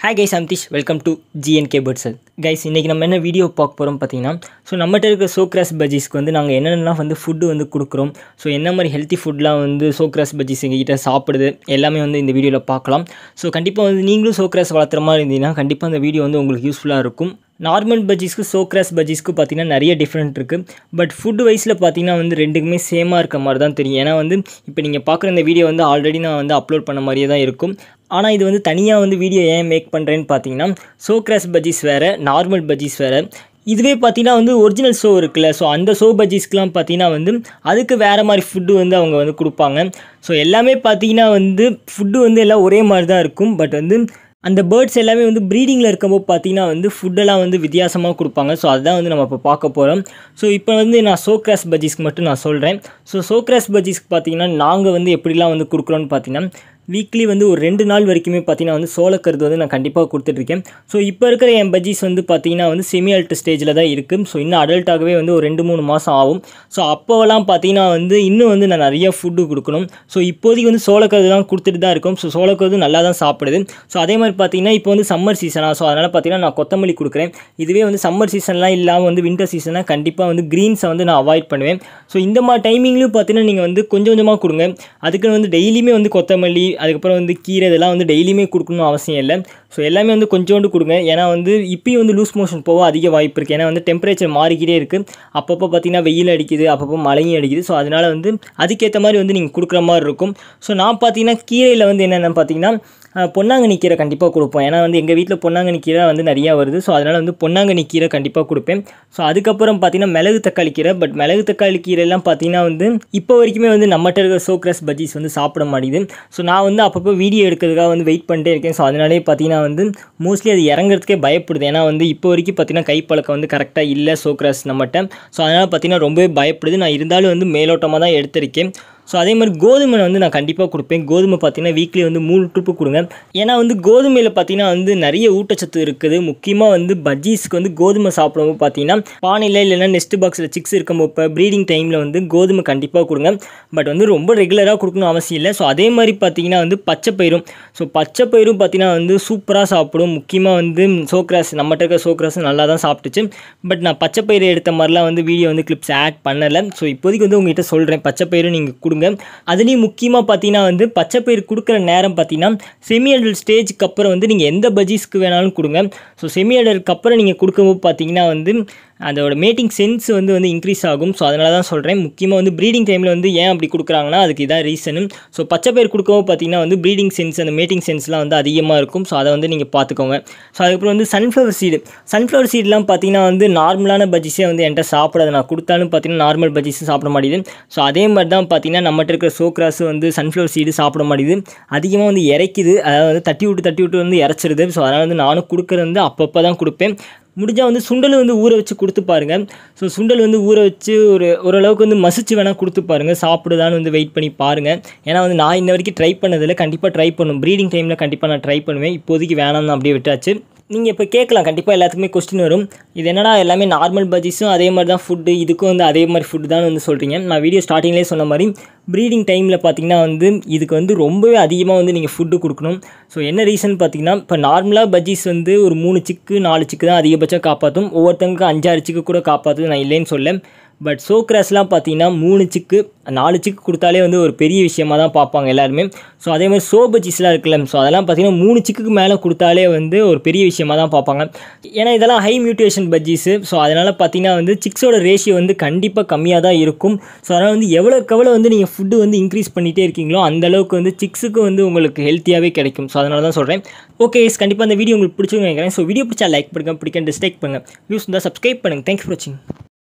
hi guys அம்திஷ் welcome to G N K பர்ட்ஸல் guys இன்றைக்கி நம்ம என்ன வீடியோ பார்க்க போகிறோம் பார்த்தீங்கன்னா ஸோ நம்மகிட்ட இருக்கிற சோக்ராஸ் பஜ்ஜீஸ்க்கு வந்து நாங்கள் என்னென்னலாம் வந்து ஃபுட்டு வந்து கொடுக்குறோம் ஸோ என்ன மாதிரி ஹெல்த்தி ஃபுட்லாம் வந்து சோக்ராஸ் பஜ்ஜீஸ் எங்ககிட்ட சாப்பிடுது எல்லாமே வந்து இந்த வீடியோவில் பார்க்கலாம் ஸோ கண்டிப்பாக வந்து நீங்களும் சோக்ராஸ் வளர்த்துற மாதிரி இருந்தீங்கன்னா கண்டிப்பாக அந்த வீடியோ வந்து உங்களுக்கு யூஸ்ஃபுல்லாக இருக்கும் நார்மல் பஜ்ஜீஸ்க்கு சோக்ராஸ் பஜ்ஜீஸ்க்கு பார்த்தீங்கன்னா நிறைய டிஃப்ரெண்ட் இருக்குது பட் ஃபுட் வைஸில் பார்த்தீங்கன்னா வந்து ரெண்டுக்குமே சேமாக இருக்க மாதிரி தான் தெரியும் ஏன்னா வந்து இப்போ நீங்கள் பார்க்குற இந்த வீடியோ வந்து ஆல்ரெடி நான் வந்து அப்லோட் பண்ண மாதிரியே தான் இருக்கும் ஆனால் இது வந்து தனியாக வந்து வீடியோ ஏன் மேக் பண்ணுறேன்னு பார்த்தீங்கன்னா சோக்ராஸ் பஜ்ஜீஸ் வேறு நார்மல் பஜ்ஜீஸ் வேறு இதுவே பார்த்தீங்கன்னா வந்து ஒரிஜினல் ஷோ இருக்குல்ல ஸோ அந்த ஷோ பஜ்ஜீஸ்க்குலாம் பார்த்தீங்கன்னா வந்து அதுக்கு வேறு மாதிரி ஃபுட்டு வந்து அவங்க வந்து கொடுப்பாங்க ஸோ எல்லாமே பார்த்தீங்கன்னா வந்து ஃபுட்டு வந்து எல்லாம் ஒரே மாதிரி தான் இருக்கும் பட் வந்து அந்த பேர்ட்ஸ் எல்லாமே வந்து ப்ரீடிங்கில் இருக்கும்போது பார்த்தீங்கன்னா வந்து ஃபுட்டெல்லாம் வந்து வித்தியாசமாக கொடுப்பாங்க ஸோ அதுதான் வந்து நம்ம இப்போ பார்க்க போகிறோம் ஸோ இப்போ வந்து நான் சோக்ராஸ் பஜ்ஜீஸ்க்கு மட்டும் நான் சொல்கிறேன் ஸோ சோக்ராஸ் பஜ்ஜீஸ்க்கு பார்த்தீங்கன்னா நாங்கள் வந்து எப்படிலாம் வந்து கொடுக்குறோன்னு பார்த்தீங்கன்னா வீக்லி வந்து ஒரு ரெண்டு நாள் வரைக்குமே பார்த்தீங்கன்னா வந்து சோளக்கருது வந்து நான் கண்டிப்பாக கொடுத்துட்ருக்கேன் ஸோ இப்போ இருக்கிற என் பஜ்ஜீஸ் வந்து பார்த்தீங்கன்னா வந்து செமி அல்ட் ஸ்டேஜில் தான் இருக்குது ஸோ இன்னும் அடல்ட்டாகவே வந்து ஒரு ரெண்டு மூணு மாதம் ஆகும் ஸோ அப்போவெல்லாம் பார்த்தீங்கன்னா வந்து இன்னும் வந்து நான் நிறைய ஃபுட்டு கொடுக்கணும் ஸோ இப்போதைக்கு வந்து சோளக்கருது தான் கொடுத்துட்டு தான் இருக்கும் ஸோ சோளக்கருது நல்லா தான் சாப்பிடுது ஸோ அதே மாதிரி பார்த்தீங்கன்னா இப்போ வந்து சம்மர் சீசனாக ஸோ அதனால் பார்த்தீங்கன்னா நான் கொத்தமல்லி கொடுக்குறேன் இதுவே வந்து சம்மர் சீசன்லாம் இல்லாமல் வந்து வின்டர் சீசனாக கண்டிப்பாக வந்து க்ரீன்ஸை வந்து நான் அவாய்ட் பண்ணுவேன் ஸோ இந்த மாதிரி டைமிங்லையும் பார்த்தீங்கன்னா நீங்கள் வந்து கொஞ்சம் கொஞ்சமாக கொடுங்க அதுக்குன்னு வந்து டெய்லியுமே வந்து கொத்தமல்லி அதுக்கப்புறம் வந்து கீரை இதெல்லாம் வந்து டெய்லியுமே கொடுக்கணும் அவசியம் இல்லை ஸோ எல்லாமே வந்து கொஞ்சோண்டு கொடுங்க ஏன்னா வந்து இப்பயும் வந்து லூஸ் மோஷன் போக அதிக வாய்ப்பு இருக்குது ஏன்னா வந்து டெம்பரேச்சர் மாறிக்கிட்டே இருக்குது அப்பப்போ பார்த்தீங்கன்னா வெயில் அடிக்குது அப்பப்போ மழையும் அடிக்குது ஸோ அதனால் வந்து அதுக்கேற்ற மாதிரி வந்து நீங்கள் கொடுக்குற மாதிரி இருக்கும் ஸோ நான் பார்த்தீங்கன்னா கீரையில் வந்து என்னென்ன பார்த்தீங்கன்னா பொன்னாங்கண்ணி கீரை கண்டிப்பாக கொடுப்போம் ஏன்னா வந்து எங்கள் வீட்டில் பொன்னாங்கண்ணி கீரை வந்து நிறையா வருது ஸோ அதனால் வந்து பொன்னாங்கண்ணி கீரை கண்டிப்பாக கொடுப்பேன் ஸோ அதுக்கப்புறம் பார்த்தீங்கன்னா மிளகு தக்காளி கீரை பட் மிளகு தக்காளி கீரைலாம் பார்த்தீங்கன்னா வந்து இப்போ வரைக்குமே வந்து நம்மகிட்ட இருக்கிற சோக்ரஸ் பஜ்ஜீஸ் வந்து சாப்பிட மாட்டேங்குது ஸோ நான் வந்து அப்பப்போ வீடியோ எடுக்கிறதுக்காக வந்து வெயிட் பண்ணிட்டே இருக்கேன் ஸோ அதனாலே பார்த்தீங்கன்னா வந்து மோஸ்ட்லி அது இறங்குறதுக்கே பயப்படுது ஏன்னா வந்து இப்போ வரைக்கும் பார்த்தீங்கன்னா கைப்பழக்கம் வந்து கரெக்டாக இல்லை சோக்ரஸ் நம்மகிட்ட ஸோ அதனால் பார்த்தீங்கன்னா ரொம்பவே பயப்படுது நான் இருந்தாலும் வந்து மேலோட்டமாக தான் எடுத்திருக்கேன் ஸோ அதே மாதிரி கோதுமை வந்து நான் கண்டிப்பாக கொடுப்பேன் கோதுமை பார்த்தீங்கன்னா வீக்லி வந்து மூணு ட்ரிப்பு கொடுங்க ஏன்னா வந்து கோதுமையில் பார்த்தீங்கன்னா வந்து நிறைய ஊட்டச்சத்து இருக்குது முக்கியமாக வந்து பஜ்ஜீஸ்க்கு வந்து கோதுமை சாப்பிடும்போது பார்த்தீங்கன்னா பானையில் இல்லைன்னா நெஸ்ட் பாக்ஸில் சிக்ஸ் இருக்கும்போது இப்போ ப்ரீடிங் டைமில் வந்து கோதுமை கண்டிப்பாக கொடுங்க பட் வந்து ரொம்ப ரெகுலராக கொடுக்கணும் அவசியம் இல்லை ஸோ அதே மாதிரி பார்த்தீங்கன்னா வந்து பச்சை பயிரும் ஸோ பச்சை பயிரும் பார்த்தீங்கன்னா வந்து சூப்பராக சாப்பிடும் முக்கியமாக வந்து சோக்ராஸ் நம்மகிட்ட இருக்க சோக்ராஸ் நல்லா தான் சாப்பிட்டுச்சு பட் நான் பச்சை பயிறு எடுத்த மாதிரிலாம் வந்து வீடியோ வந்து கிளிப்ஸ் ஆட் பண்ணலை ஸோ இப்போதைக்கு வந்து உங்ககிட்ட சொல்கிறேன் பச்சை பயிரும் நீங்கள் கொடுங்க அதுலேயும் முக்கியமாக பார்த்தீங்கன்னா வந்து பச்சை பயிர் கொடுக்குற நேரம் பார்த்தீங்கன்னா செமி அடல் ஸ்டேஜுக்கு அப்புறம் வந்து நீங்கள் எந்த பஜ்ஜீஸ்க்கு வேணாலும் கொடுங்க ஸோ செமி அடலுக்கு அப்புறம் நீங்கள் கொடுக்கும்போது பார்த்தீங்கன்னா வந்து அதோட மேட்டிங் சென்ஸ் வந்து வந்து இன்க்ரீஸ் ஆகும் ஸோ அதனால தான் சொல்கிறேன் முக்கியமாக வந்து ப்ரீடிங் டைமில் வந்து ஏன் அப்படி கொடுக்குறாங்கன்னா அதுக்கு இதான் ரீசனு ஸோ பச்சை பயிர் கொடுக்கவும் பார்த்தீங்கன்னா வந்து ப்ரீடிங் சென்ஸ் அந்த மேட்டிங் சென்ஸ்லாம் வந்து அதிகமாக இருக்கும் ஸோ அதை வந்து நீங்கள் பார்த்துக்கோங்க ஸோ அதுக்கப்புறம் வந்து சன்ஃப்ளவர் சீடு சன்ஃப்ளவர் சீட்லாம் பார்த்தீங்கன்னா வந்து நார்மலான பஜ்ஜிஸே வந்து என்கிட்ட சாப்பிடாது நான் கொடுத்தாலும் பார்த்தீங்கன்னா நார்மல் பஜ்ஜிஸ் சாப்பிட மாட்டேது ஸோ அதே மாதிரி தான் பார்த்தீங்கன்னா நம்மகிட்ட இருக்கிற சோக்ராஸ் வந்து சன்ஃப்ளவர் சீடு சாப்பிட மாட்டேது அதிகமாக வந்து இறைக்குது அதாவது வந்து தட்டி விட்டு தட்டி விட்டு வந்து இறச்சிருது ஸோ அதனால் வந்து நானும் கொடுக்குறது வந்து அப்பப்போ தான் கொடுப்பேன் முடிஞ்சால் வந்து சுண்டல் வந்து ஊற வச்சு கொடுத்து பாருங்கள் ஸோ சுண்டல் வந்து ஊற வச்சு ஒரு ஓரளவுக்கு வந்து மசிச்சு வேணால் கொடுத்து பாருங்கள் சாப்பிடுதான்னு வந்து வெயிட் பண்ணி பாருங்கள் ஏன்னா வந்து நான் இன்ன வரைக்கும் ட்ரை பண்ணதில்லை கண்டிப்பாக ட்ரை பண்ணும் ப்ரீடிங் டைமில் கண்டிப்பாக நான் ட்ரை பண்ணுவேன் இப்போதைக்கு வேணாம்னு அப்படியே விட்டாச்சு நீங்கள் இப்போ கேட்கலாம் கண்டிப்பாக எல்லாத்துக்குமே கொஸ்டின் வரும் இது என்னடா எல்லாமே நார்மல் பஜ்ஜிஸும் அதே மாதிரி தான் ஃபுட்டு இதுக்கும் வந்து அதே மாதிரி ஃபுட்டு தான் வந்து சொல்கிறீங்க நான் வீடியோ ஸ்டார்டிங்லேயே சொன்ன மாதிரி ப்ரீடிங் டைமில் பார்த்தீங்கன்னா வந்து இதுக்கு வந்து ரொம்பவே அதிகமாக வந்து நீங்கள் ஃபுட்டு கொடுக்கணும் ஸோ என்ன ரீசன் பார்த்தீங்கன்னா இப்போ நார்மலாக பஜ்ஜீஸ் வந்து ஒரு மூணு சிக்கு நாலு சிக்கு தான் அதிகபட்சம் காப்பாற்றும் ஒவ்வொருத்தங்களுக்கு அஞ்சாறு சிக்கு கூட காப்பாற்றுது நான் இல்லைன்னு சொல்ல பட் சோக்ராஸ்லாம் பார்த்தீங்கன்னா மூணு சிக்கு நாலு சிக்கு கொடுத்தாலே வந்து ஒரு பெரிய விஷயமாக தான் பார்ப்பாங்க எல்லாருமே ஸோ அதே மாதிரி சோ பஜ்ஜிஸ்லாம் இருக்குல்ல ஸோ அதெல்லாம் பார்த்தீங்கன்னா மூணு சிக்குக்கு மேலே கொடுத்தாலே வந்து ஒரு பெரிய விஷயமாக தான் பார்ப்பாங்க ஏன்னா இதெல்லாம் ஹை மியூட்டேஷன் பஜ்ஜிஸு ஸோ அதனால் பார்த்தீங்கன்னா வந்து சிக்ஸோட ரேஷியோ வந்து கண்டிப்பாக கம்மியாக தான் இருக்கும் ஸோ அதனால் வந்து எவ்வளோக்கு எவ்வளோ வந்து நீங்கள் ஃபுட்டு வந்து இன்க்ரீஸ் பண்ணிகிட்டே இருக்கீங்களோ அந்தளவுக்கு வந்து சிக்ஸுக்கு வந்து உங்களுக்கு ஹெல்த்தியாகவே கிடைக்கும் ஸோ அதனால தான் சொல்கிறேன் ஓகே கண்டிப்பாக அந்த வீடியோ உங்களுக்கு பிடிச்சிருங்க நினைக்கிறேன் ஸோ வீடியோ பிடிச்சா லைக் பண்ணுங்கள் பிடிக்க டிஸ்லைக் பண்ணுங்கள் வியூஸ் இருந்தால் சப்ஸ்கிரைப் பண்ணுங்கள் தேங்க்ஸ் ஃபார் வாட்சிங்